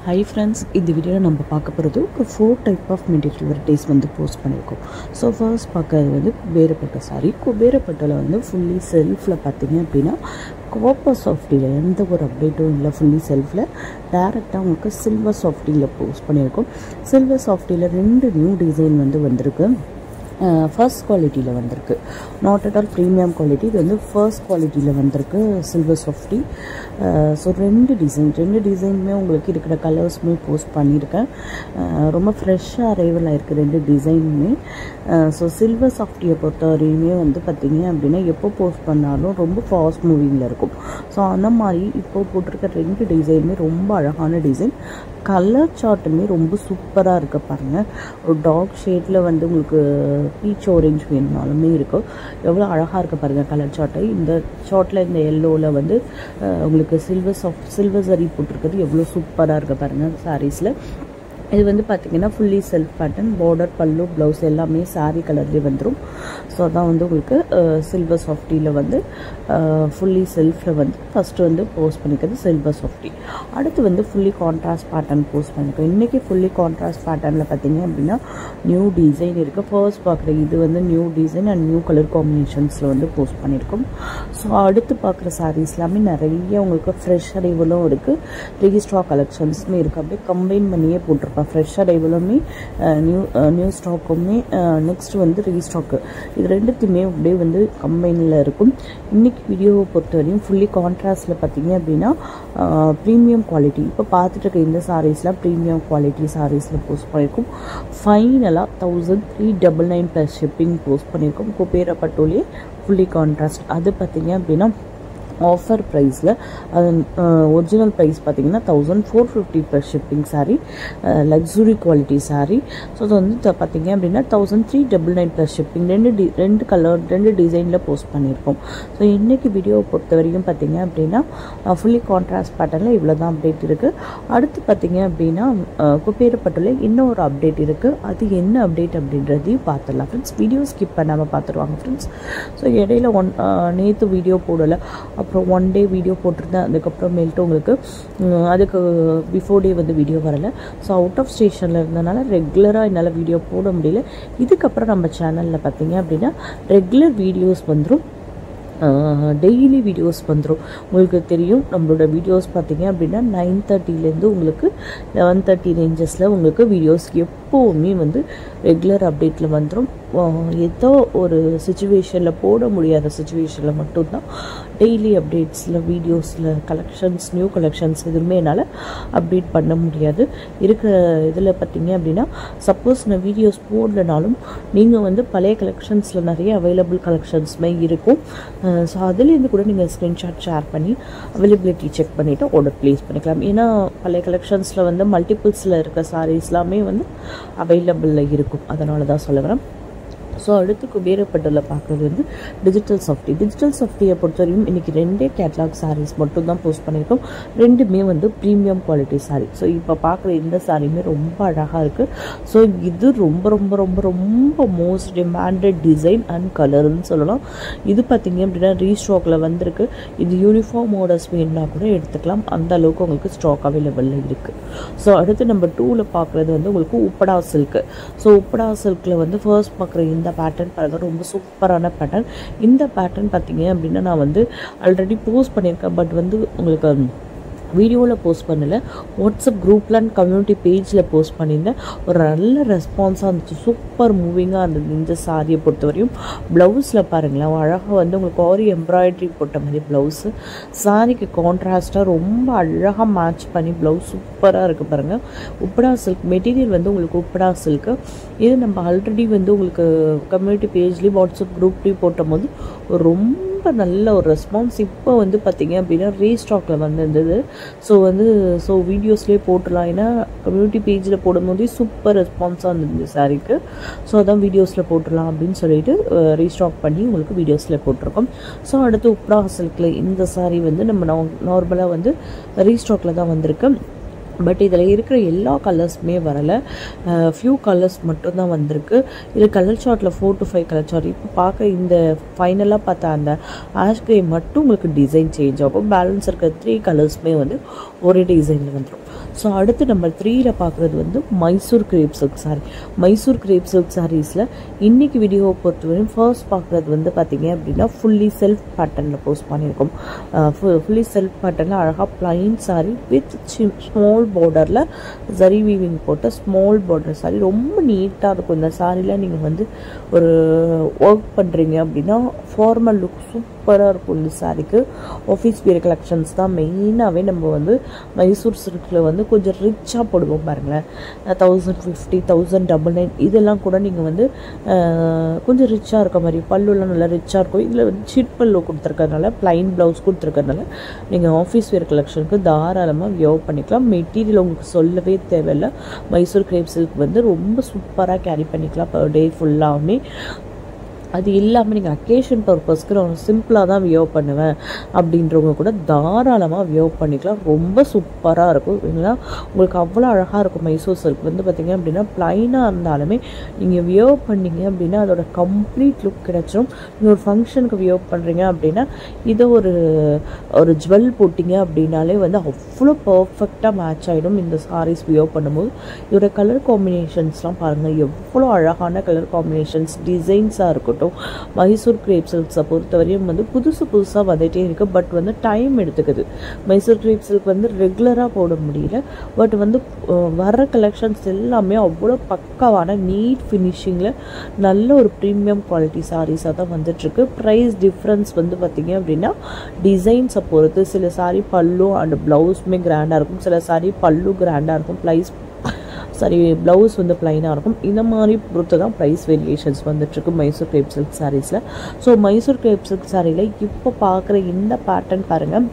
hi friends இந்த வீடியோவில் நம்ம பார்க்க போகிறது ஒரு four type of material varieties வந்து போஸ்ட் பண்ணியிருக்கோம் ஸோ ஃபர்ஸ்ட் பார்க்கறது வந்து குபேரப்பட்ட சாரி குபேரப்பட்டில் வந்து ஃபுல்லி செல்ஃபில் பார்த்தீங்க அப்படின்னா காப்பர் சாஃப்டியில் எந்த ஒரு அப்டேட்டும் இல்லை ஃபுல்லி செல்ஃபில் டேரெக்டாக உங்களுக்கு சில்வர் சாஃப்டியில் போஸ்ட் பண்ணியிருக்கோம் சில்வர் சாஃப்டியில் ரெண்டு நியூ டிசைன் வந்து வந்திருக்கு ஃபர்ஸ்ட் குவாலிட்டியில் வந்திருக்கு not at all premium quality இது வந்து ஃபர்ஸ்ட் குவாலிட்டியில் வந்திருக்கு சில்வர் சாஃப்டி ஸோ ரெண்டு டிசைன் ரெண்டு டிசைனுமே உங்களுக்கு இருக்கிற கலர்ஸுமே போஸ்ட் பண்ணியிருக்கேன் அஹ் ரொம்ப ஃப்ரெஷ்ஷாக அரைவல் ஆயிருக்கு ரெண்டு டிசைனுமே ஸோ சில்வர் சாஃப்டியை பொறுத்த வரையுமே வந்து பார்த்திங்க அப்படின்னா எப்போ போஸ்ட் பண்ணாலும் ரொம்ப ஃபாஸ்ட் மூவிங்கில் இருக்கும் ஸோ அந்த மாதிரி இப்போ போட்டிருக்க ரெண்டு டிசைனுமே ரொம்ப அழகான டிசைன் கலர் சார்ட்டுமே ரொம்ப சூப்பராக இருக்க பாருங்கள் ஒரு டார்க் ஷேடில் வந்து உங்களுக்கு பீச் ஆரேஞ்ச் வேணுனாலுமே இருக்கும் எவ்வளோ அழகாக இருக்க பாருங்கள் கலர் சார்ட்டு இந்த ஷார்ட்டில் இந்த எல்லோவில் வந்து அஹ், உங்களுக்கு சில்வர் சாஃப்ட் சில்வர் சரி போட்டிருக்கிறது எவ்வளோ சூப்பராக இருக்க பாருங்கள் சாரீஸில் இது வந்து பார்த்தீங்கன்னா ஃபுல்லி செல்ஃப் பேட்டர்ன் பார்டர் பல்லு ப்ளவுஸ் எல்லாமே saree கலர்லேயே வந்துடும் ஸோ அதான் வந்து உங்களுக்கு சில்வர் சாஃப்டியில் வந்து ஃபுல்லி செல்ஃபில் வந்து ஃபஸ்ட்டு வந்து போஸ்ட் பண்ணிக்கிறது சில்வர் சாஃப்டி அடுத்து வந்து ஃபுல்லி கான்ட்ராஸ்ட் பேட்டர்ன் போஸ்ட் பண்ணியிருக்கோம் இன்றைக்கி ஃபுல்லி கான்ட்ராஸ்ட் பேட்டர்னில் பார்த்தீங்க அப்படின்னா நியூ டிசைன் இருக்குது ஃபர்ஸ்ட் பார்க்குற இது வந்து new design and new colour காம்பினேஷன்ஸில் வந்து போஸ்ட் பண்ணியிருக்கோம் ஸோ அடுத்து பார்க்குற sarees எல்லாமே நிறைய உங்களுக்கு ஃப்ரெஷ் அடைவலும் இருக்குது ரீஸ்டாக் கலெக்ஷன்ஸுமே இருக்குது அப்படியே கம்பைன் பண்ணியே போட்டிருப்பேன் ஃப்ரெஷ் அடைவலுமே நியூ நியூ ஸ்டாக்குமே நெக்ஸ்ட் வந்து ரீஸ்டாக்கு இது ரெண்டுத்தையுமே அப்படியே வந்து கம்பைனில் இருக்கும் இன்னைக்கு வீடியோவை பொறுத்தவரையும் ஃபுல்லி கான்ட்ராஸ்டில் பார்த்தீங்க அப்படின்னா ப்ரீமியம் குவாலிட்டி இப்போ பார்த்துட்டு இருக்க இந்த சாரீஸ்லாம் ப்ரீமியம் குவாலிட்டி சாரீஸில் போஸ்ட் பண்ணியிருக்கோம் ஃபைனலாக thousand three double nine plus shipping post பண்ணியிருக்கோம் குபேர பட்டோலியே ஃபுல்லி கான்ட்ராஸ்ட் அது பார்த்தீங்க அப்படின்னா ஆஃபர் ப்ரைஸில் அது ஒரிஜினல் ப்ரைஸ் பார்த்தீங்கன்னா thousand four fifty plus shipping sari luxury quality sari so அது வந்து த- பார்த்தீங்க அப்படின்னா thousand three double nine plus shipping ரெண்டு டி ரெண்டு கலர் ரெண்டு டிசைனில் போஸ்ட் பண்ணியிருக்கோம் ஸோ இன்றைக்கி வீடியோவை பொறுத்த வரைக்கும் பார்த்தீங்க அப்படின்னா ஃபுல்லி கான்ட்ராஸ்ட் பேட்டர்னில் இவ்வளோ தான் அப்டேட் இருக்குது அடுத்து பார்த்தீங்க அப்படின்னா குப்பேரப்பட்டுள்ள இன்னும் ஒரு அப்டேட் இருக்குது அது என்ன அப்டேட் அப்படின்றதையும் பார்த்துடலாம் ஃப்ரெண்ட்ஸ் வீடியோ ஸ்கிப் பண்ணாமல் பார்த்துருவாங்க ஃப்ரெண்ட்ஸ் ஸோ இடையில ஒன் நேற்று வீடியோ போடலை அப்புறம் ஒன் டே வீடியோ போட்டிருந்தேன் அதுக்கப்புறமேல்ட்டு உங்களுக்கு ம், அதுக்கு பிஃபோர் டே வந்து வீடியோ வரலை ஸோ அவுட் ஆஃப் ஸ்டேஷனில் இருந்தனால ரெகுலராக என்னால் வீடியோ போட முடியல இதுக்கப்புறம் நம்ம சேனலில் பார்த்தீங்க அப்படின்னா ரெகுலர் வீடியோஸ் வந்துடும் டெய்லி வீடியோஸ் வந்துடும் உங்களுக்கு தெரியும் நம்மளோட வீடியோஸ் பார்த்தீங்க அப்படின்னா நைன் தேர்ட்டிலேருந்து உங்களுக்கு லெவன் தேர்ட்டி ரேஞ்சஸில் உங்களுக்கு வீடியோஸ் எப்போவுமே வந்து ரெகுலர் அப்டேட்டில் வந்துடும் ஏதோ ஒரு சுச்சுவேஷனில் போட முடியாத சுச்சுவேஷனில் மட்டும்தான் டெய்லி அப்டேட்ஸில் வீடியோஸில் கலெக்ஷன்ஸ் நியூ கலெக்ஷன்ஸ் எதுவுமே என்னால் அப்டேட் பண்ண முடியாது இருக்கிற இதில் பார்த்தீங்க அப்படின்னா சப்போஸ் நான் வீடியோஸ் போடலனாலும் நீங்கள் வந்து பழைய கலெக்ஷன்ஸில் நிறைய அவைலபிள் கலெக்ஷன்ஸுமே இருக்கும் ஸோ அதுலேருந்து கூட நீங்கள் ஸ்க்ரீன்ஷாட் ஷேர் பண்ணி அவைலபிலிட்டி செக் பண்ணிவிட்டு ஆர்டர் ப்ளேஸ் பண்ணிக்கலாம் ஏன்னா பழைய கலெக்ஷன்ஸில் வந்து மல்டிபிள்ஸில் இருக்க சாரீஸ் எல்லாமே வந்து அவைலபிளில் இருக்கும் அதனால தான் சொல்ல வரேன் ஸோ அடுத்து குபேரப்பட்டில் பார்க்குறது வந்து டிஜிட்டல் சாஃப்டி டிஜிட்டல் சாஃப்டியை பொறுத்தவரையும் இன்றைக்கி ரெண்டே கேட்லாக் சாரீஸ் மட்டும் தான் போஸ்ட் பண்ணியிருக்கோம் ரெண்டுமே வந்து ப்ரீமியம் குவாலிட்டி சாரீ ஸோ இப்போ பார்க்குற இந்த சாரியுமே ரொம்ப அழகாக இருக்குது ஸோ இது ரொம்ப ரொம்ப ரொம்ப ரொம்ப மோஸ்ட் டிமாண்டட் டிசைன் அண்ட் கலர்னு சொல்லலாம் இது பார்த்தீங்க அப்படின்னா ரீஸ்டாக்கில் வந்திருக்கு இது யூனிஃபார்ம் ஆர்டர்ஸ் வேணும்னா கூட எடுத்துக்கலாம் அந்த அளவுக்கு உங்களுக்கு ஸ்டாக் அவைலபிளில் இருக்குது ஸோ அடுத்து நம்ம டூவில் பார்க்குறது வந்து உங்களுக்கு உப்படா சில்க்கு ஸோ உப்படா சில்கில் வந்து ஃபர்ஸ்ட் பார்க்குற இந்த பேட்டர்ன் பாருங்க ரொம்ப சூப்பரான பேட்டர்ன் இந்த பேட்டர்ன் பார்த்தீங்க அப்படின்னா நான் வந்து ஆல்ரெடி போஸ்ட் பண்ணியிருக்கேன் பட் வந்து உங்களுக்கு வீடியோவில் போஸ்ட் பண்ணல வாட்ஸ்அப் குரூப்பில் அண்ட் கம்யூனிட்டி பேஜில் போஸ்ட் பண்ணியிருந்தேன் ஒரு நல்ல ரெஸ்பான்ஸாக இருந்துச்சு சூப்பர் மூவிங்காக இருந்தது இந்த சாரியை பொறுத்தவரையும் ப்ளவுஸில் பாருங்களேன் அழகாக வந்து உங்களுக்கு ஆரி எம்ப்ராய்டரி போட்ட மாதிரி ப்ளவுஸு சாரிக்கு கான்ட்ராஸ்ட்டாக ரொம்ப அழகாக மேட்ச் பண்ணி ப்ளவுஸ் சூப்பராக இருக்குது பாருங்கள் உப்படா சில்க் மெட்டீரியல் வந்து உங்களுக்கு உப்படா சில்க்கு இது நம்ம ஆல்ரெடி வந்து உங்களுக்கு கம்யூனிட்டி பேஜ்லேயும் வாட்ஸ்அப் குரூப்லேயும் போட்டும் போது ரொம்ப ரொம்ப நல்ல ஒரு ரெஸ்பான்ஸ் இப்போ வந்து பார்த்தீங்க அப்படின்னா ரீஸ்டாக்கில் வந்திருந்தது ஸோ வந்து ஸோ வீடியோஸ்லேயே போட்டுடலாம் ஏன்னா கம்யூனிட்டி பேஜில் போடும்போதே சூப்பர் ரெஸ்பான்ஸாக இருந்தது சாரிக்கு ஸோ அதான் வீடியோஸில் போட்டுடலாம் அப்படின்னு சொல்லிட்டு ரீஸ்டாக் பண்ணி உங்களுக்கு வீடியோஸில் போட்டிருக்கோம் ஸோ அடுத்து உப்ரா சில்கில் இந்த சாரி வந்து நம்ம நார்மலாக வந்து ரீஸ்டாக்கில் தான் வந்திருக்கு பட் இதில் இருக்கிற எல்லா கலர்ஸுமே வரலை ஃப்யூ கலர்ஸ் மட்டும்தான் வந்திருக்கு இது கலர் சார்ட்டில் four to five colour chart இப்போ பார்க்க இந்த ஃபைனலாக பார்த்தா அந்த ஆஷ் கிரே மட்டும் உங்களுக்கு டிசைன் சேஞ்ச் ஆகும் பேலன்ஸ் இருக்க த்ரீ கலர்ஸுமே வந்து ஒரே டிசைனில் வந்துடும் ஸோ அடுத்து நம்பர் த்ரீயில் பார்க்குறது வந்து Mysore crepe silk sari Mysore crepe silk சாரீஸில் இன்னைக்கு வீடியோவை பொறுத்தவரையும் ஃபர்ஸ்ட் பார்க்குறது வந்து பார்த்தீங்க அப்படின்னா ஃபுல்லி செல்ஃப் பேட்டர்னில் போஸ்ட் பண்ணியிருக்கோம் ஃபுல்லி செல்ஃப் பேட்டர்னில் அழகாக ப்ளைன் சாரி வித் ஸ்மால் பார்டரில் ஜரி வீவிங் போட்ட ஸ்மால் பார்டர் சாரி ரொம்ப நீட்டாக இருக்கும் இந்த சாரியில் நீங்கள் வந்து ஒரு ஒர்க் பண்ணுறீங்க அப்படின்னா ஃபார்மல் லுக் சூப்பராக இருக்கும் இந்த சாரிக்கு ஆஃபீஸ் வியர் கலெக்ஷன்ஸ் தான் மெயினாகவே நம்ம வந்து மைசூர் சில்கில் வந்து கொஞ்சம் ரிச்சாக போடுவோம் பாருங்களேன் thousand fifty thousand double nine இதெல்லாம் கூட நீங்கள் வந்து அஹ், கொஞ்சம் ரிச்சாக இருக்க மாதிரி பல்லுலாம் நல்லா ரிச்சாக இருக்கும் இதில் வந்து சிட் பல்லு கொடுத்துருக்கறதுனால ப்ளைன் ப்ளவுஸ் கொடுத்துருக்கறதுனால நீங்கள் ஆஃபீஸ் வேர் கலெக்ஷனுக்கு தாராளமாக வியோ பண்ணிக்கலாம் மெட்டீரியல் உங்களுக்கு சொல்லவே தேவையில்லை மைசூர் கிரேப் சில்க் வந்து ரொம்ப சூப்பராக கேரி பண்ணிக்கலாம் பர் டே ஃபுல்லாகவே அது இல்லாமல் நீங்கள் அக்கேஷன் பர்பஸ்க்கு நான் சிம்பிளாக தான் வியோ பண்ணுவேன் அப்படின்றவங்க கூட தாராளமாக வியோ பண்ணிக்கலாம் ரொம்ப சூப்பராக இருக்கும் இல்லைன்னா உங்களுக்கு அவ்வளோ அழகாக இருக்கும் மைசூர் சில்க் வந்து பார்த்தீங்க அப்படின்னா ப்ளைனாக இருந்தாலுமே நீங்கள் வியோ பண்ணீங்க அப்படின்னா அதோட கம்ப்ளீட் லுக் கிடச்சிரும் நீங்கள் ஒரு ஃபங்க்ஷனுக்கு வியோ பண்ணுறீங்க அப்படின்னா இதை ஒரு ஒரு ஜுவல் போட்டிங்க அப்படின்னாலே வந்து அவ்வளோ பர்ஃபெக்டாக மேட்ச் ஆகிடும் இந்த சாரீஸ் வியோ பண்ணும்போது இதோட கலர் காம்பினேஷன்ஸ்லாம் பாருங்கள் எவ்வளோ அழகான கலர் காம்பினேஷன்ஸ் டிசைன்ஸாக இருக்கட்டும் மைசூர் கிரேப் சில்க்ஸை பொறுத்தவரையும் வந்து புதுசு புதுசாக வந்துகிட்டே இருக்குது பட் வந்து டைம் எடுத்துக்குது மைசூர் கிரேப் சில்க் வந்து ரெகுலராக போட முடியல பட் வந்து அஹ், வர கலெக்ஷன்ஸ் எல்லாமே அவ்வளோ பக்காவான நீட் ஃபினிஷிங்கில் நல்ல ஒரு ப்ரீமியம் குவாலிட்டி சாரீஸாக தான் வந்துட்டுருக்கு ப்ரைஸ் டிஃப்ரென்ஸ் வந்து பார்த்திங்க அப்படின்னா டிசைன்ஸை பொறுத்து சில சாரீ பல்லு அண்ட் ப்ளவுஸுமே கிராண்டாக இருக்கும் சில சாரீ பல்லு கிராண்டாக இருக்கும் ப்ளைஸ் சாரி ப்ளவுஸ் வந்து ப்ளைனாக இருக்கும் இந்த மாதிரி பொறுத்து தான் ப்ரைஸ் வேரியேஷன்ஸ் வந்துட்டுருக்கு மைசூர் கிரேப் சில்க் சாரீஸில் ஸோ மைசூர் கிரேப் சில்க் சாரியில் இப்போ பார்க்குற இந்த பேட்டர்ன் பாருங்கள்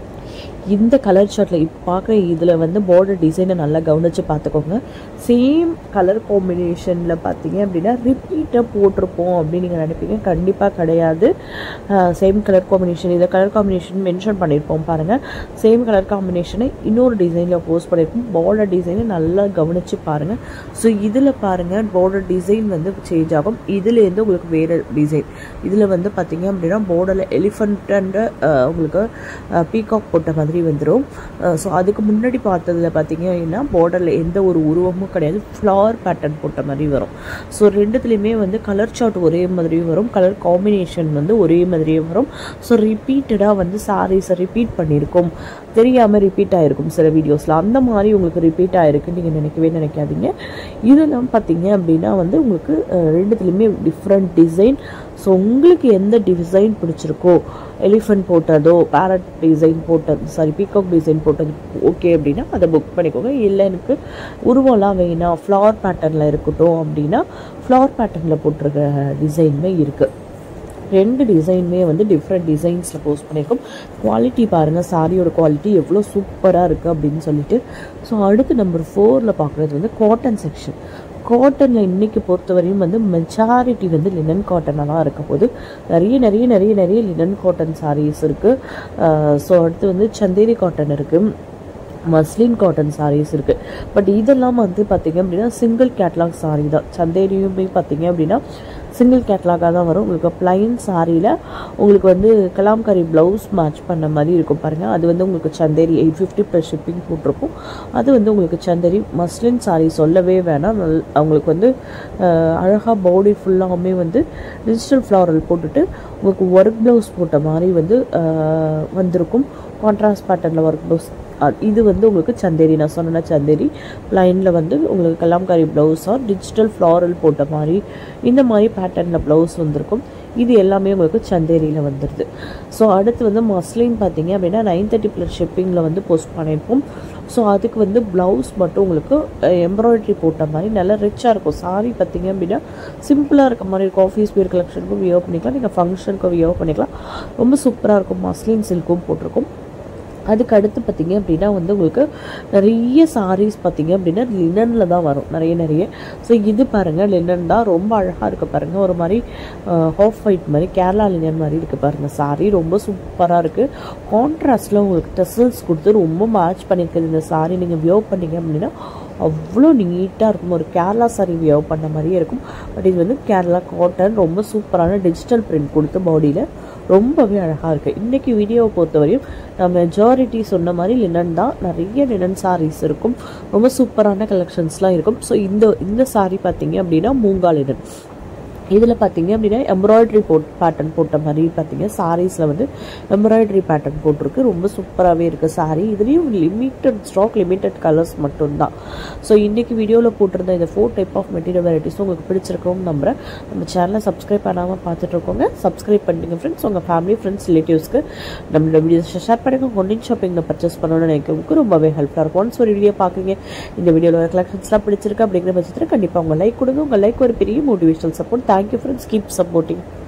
இந்த கலர் ஷர்ட்டில் இப்போ பார்க்குற இதில் வந்து பார்டர் டிசைனை நல்லா கவனித்து பார்த்துக்கோங்க சேம் கலர் காம்பினேஷனில் பார்த்தீங்க அப்படின்னா ரிப்பீட்டாக போட்டிருப்போம் அப்படின்னு நீங்கள் நினைப்பீங்க கண்டிப்பாக கிடையாது சேம் கலர் காம்பினேஷன் இதை கலர் காம்பினேஷன் மென்ஷன் பண்ணியிருப்போம் பாருங்கள் சேம் கலர் காம்பினேஷனை இன்னொரு டிசைனில் போஸ்ட் பண்ணியிருப்போம் பார்டர் டிசைனை நல்லா கவனித்து பாருங்கள் ஸோ இதில் பாருங்கள் பார்டர் டிசைன் வந்து சேஞ்ச் ஆகும் இதுலேருந்து உங்களுக்கு வேறு டிசைன் இதில் வந்து பார்த்தீங்க அப்படின்னா பார்டரில் எலிஃபண்ட் அண்ட் உங்களுக்கு பீகாக் போட்ட மாதிரி வந்துடும் ஸோ அதுக்கு முன்னாடி பார்த்ததுல பார்த்தீங்க அப்படின்னா பார்டரில் எந்த ஒரு உருவமும் கிடையாது ஃப்ளவர் பேட்டர்ன் போட்ட மாதிரி வரும் ஸோ ரெண்டுத்துலேயுமே வந்து கலர் சார்ட் ஒரே மாதிரியும் வரும் கலர் காம்பினேஷன் வந்து ஒரே மாதிரியே வரும் ஸோ ரிப்பீட்டடாக வந்து சாரீஸை ரிப்பீட் பண்ணியிருக்கோம் தெரியாமல் ரிப்பீட் ஆகிருக்கும் சில வீடியோஸில் அந்த மாதிரி உங்களுக்கு ரிப்பீட் ஆகிருக்குன்னு நீங்கள் நினைக்கவே நினைக்காதீங்க இதெல்லாம் பார்த்தீங்க அப்படின்னா வந்து உங்களுக்கு அஹ், ரெண்டுத்துலேயுமே டிஃப்ரெண்ட் டிசைன் ஸோ உங்களுக்கு எந்த டிசைன் பிடிச்சிருக்கோ எலிஃபண்ட் போட்டதோ பேரட் டிசைன் போட்டது சாரி பீகாக் டிசைன் போட்டது ஓகே அப்படின்னா அதை புக் பண்ணிக்கோங்க இல்லை எனக்கு உருவம்லாம் வேணாம் ஃப்ளவர் பேட்டர்னில் இருக்கட்டும் அப்படின்னா ஃப்ளவர் பேட்டர்னில் போட்டிருக்க டிசைனுமே இருக்குது ரெண்டு டிசைனுமே வந்து டிஃப்ரெண்ட் டிசைன்ஸில் போஸ்ட் பண்ணியிருக்கோம் குவாலிட்டி பாருங்கள் சாரியோட குவாலிட்டி எவ்வளோ சூப்பராக இருக்குது அப்படின்னு சொல்லிட்டு ஸோ அடுத்து நம்பர் ஃபோரில் பார்க்குறது வந்து காட்டன் செக்ஷன் காட்டனில் இன்றைக்கி பொறுத்தவரையும் வந்து மெஜாரிட்டி வந்து லினன் காட்டனாக தான் இருக்க போது நிறைய நிறைய நிறைய நிறைய லினன் காட்டன் சாரீஸ் இருக்குது ஸோ அடுத்து வந்து சந்தேரி காட்டன் இருக்குது மஸ்லின் காட்டன் சாரீஸ் இருக்குது பட் இதெல்லாம் வந்து பார்த்தீங்க அப்படின்னா சிங்கிள் கேட்லாக் சாரீ தான் சந்தேரியுமே பார்த்தீங்க அப்படின்னா சிங்கிள் கேட்லாகாக தான் வரும் உங்களுக்கு ப்ளைன் சாரியில் உங்களுக்கு வந்து கலாம்காரி ப்ளவுஸ் மேட்ச் பண்ண மாதிரி இருக்கும் பாருங்கள் அது வந்து உங்களுக்கு Chanderi eight fifty plus shipping போட்டிருக்கும் அது வந்து உங்களுக்கு சந்தேரி மஸ்லின் சாரீ சொல்லவே வேணாம் நல் அவங்களுக்கு வந்து அழகாக பாடி ஃபுல்லாகவுமே வந்து டிஜிட்டல் ஃப்ளாரல் போட்டுட்டு உங்களுக்கு ஒர்க் ப்ளவுஸ் போட்ட மாதிரி வந்து அஹ், வந்திருக்கும் கான்ட்ராஸ்ட் பேட்டர்னில் ஒர்க் ப்ளவுஸ் இது வந்து உங்களுக்கு சந்தேரி நான் சொன்னேன்னா சந்தேரி லைனில் வந்து உங்களுக்கு கலாம்காரி ப்ளவுஸாக டிஜிட்டல் ஃப்ளாரல் போட்ட மாதிரி இந்த மாதிரி பேட்டர்னில் ப்ளவுஸ் வந்திருக்கும் இது எல்லாமே உங்களுக்கு சந்தேரியில் வந்துடுது ஸோ அடுத்து வந்து மஸ்லின் பார்த்தீங்க அப்படின்னா நைன் தேர்ட்டி ப்ளஸ் ஷிப்பிங்கில் வந்து போஸ்ட் பண்ணியிருப்போம் ஸோ அதுக்கு வந்து ப்ளவுஸ் மட்டும் உங்களுக்கு எம்ப்ராய்டரி போட்ட மாதிரி நல்லா ரிச்சாக இருக்கும் சாரி பார்த்தீங்க அப்படின்னா சிம்பிளாக இருக்க மாதிரி இருக்கும் ஆஃபீஸ் வேர் கலெக்ஷனுக்கும் வியோ பண்ணிக்கலாம் நீங்கள் ஃபங்க்ஷனுக்கும் வியோ பண்ணிக்கலாம் ரொம்ப சூப்பராக இருக்கும் மஸ்லின் சில்க்கும் போட்டிருக்கும் அதுக்கு அடுத்து பார்த்தீங்க அப்படின்னா வந்து உங்களுக்கு நிறைய சாரீஸ் பார்த்தீங்க அப்படின்னா லினனில் தான் வரும் நிறைய நிறைய ஸோ இது பாருங்கள் லினன் தான் ரொம்ப அழகாக இருக்கு பாருங்கள் ஒரு மாதிரி ஹாஃப் ஒயிட் மாதிரி கேரளா லினன் மாதிரி இருக்குது பாருங்கள் சாரீ ரொம்ப சூப்பராக இருக்குது கான்ட்ராஸ்டில் உங்களுக்கு டெசல்ஸ் கொடுத்து ரொம்ப மேட்ச் பண்ணியிருக்குது இந்த சாரீ நீங்கள் வியோ பண்ணீங்க அப்படின்னா அவ்வளோ நீட்டாக இருக்கும் ஒரு கேரளா சாரி வியோ பண்ண மாதிரியே இருக்கும் பட் இது வந்து கேரளா காட்டன் ரொம்ப சூப்பரான டிஜிட்டல் பிரிண்ட் கொடுத்து பாடியில் ரொம்பவே அழகாக இருக்குது இன்றைக்கி வீடியோவை பொறுத்தவரையும் நான் மெஜாரிட்டி சொன்ன மாதிரி லினன் தான் நிறைய லினன் சாரீஸ் இருக்கும் ரொம்ப சூப்பரான கலெக்ஷன்ஸ்லாம் இருக்கும் ஸோ இந்த இந்த சாரீ பார்த்தீங்க அப்படின்னா மூங்கா லினன் இதில் பார்த்தீங்க அப்படின்னா எம்ப்ராய்டரி போட் பேட்டர்ன் போட்ட மாதிரி பார்த்தீங்க சாரீஸில் வந்து எம்ப்ராய்டரி பேட்டர்ன் போட்டிருக்கு ரொம்ப சூப்பராகவே இருக்குது சாரீ இதுலேயும் லிமிட்டட் ஸ்டாக் லிமிட்டட் கலர்ஸ் மட்டும்தான் ஸோ இன்றைக்கி வீடியோவில் போட்டிருந்த இந்த ஃபோர் டைப் ஆஃப் மெட்டீரியல் வெரைட்டிஸும் உங்களுக்கு பிடிச்சிருக்கோம்னு நம்புகிறேன் நம்ம சேனலை சப்ஸ்கிரைப் பண்ணாமல் பார்த்துட்ருக்கோங்க சப்ஸ்கிரைப் பண்ணிங்க ஃப்ரெண்ட்ஸ் உங்கள் ஃபேமிலி ஃப்ரெண்ட்ஸ் ரிலேட்டிவ்ஸ்க்கு நம்மளோட வீடியோஸ் ஷேர் பண்ணுங்க ஒன்லைன் ஷாப்பிங்கில் பர்ச்சேஸ் பண்ணணும்னு நினைக்கிறவங்களுக்கு ரொம்பவே ஹெல்ப்ஃபுல்லாக இருக்கும் ஒன்ஸ் ஒரு வீடியோ பார்க்குங்க இந்த வீடியோவில் கலெக்ஷன்ஸ்லாம் பிடிச்சிருக்கு அப்படிங்கிற பட்சத்தில் கண்டிப்பாக உங்கள் லைக் கொடுங்க உங்கள் லைக் ஒரு பெரிய motivational support thank you friends keep supporting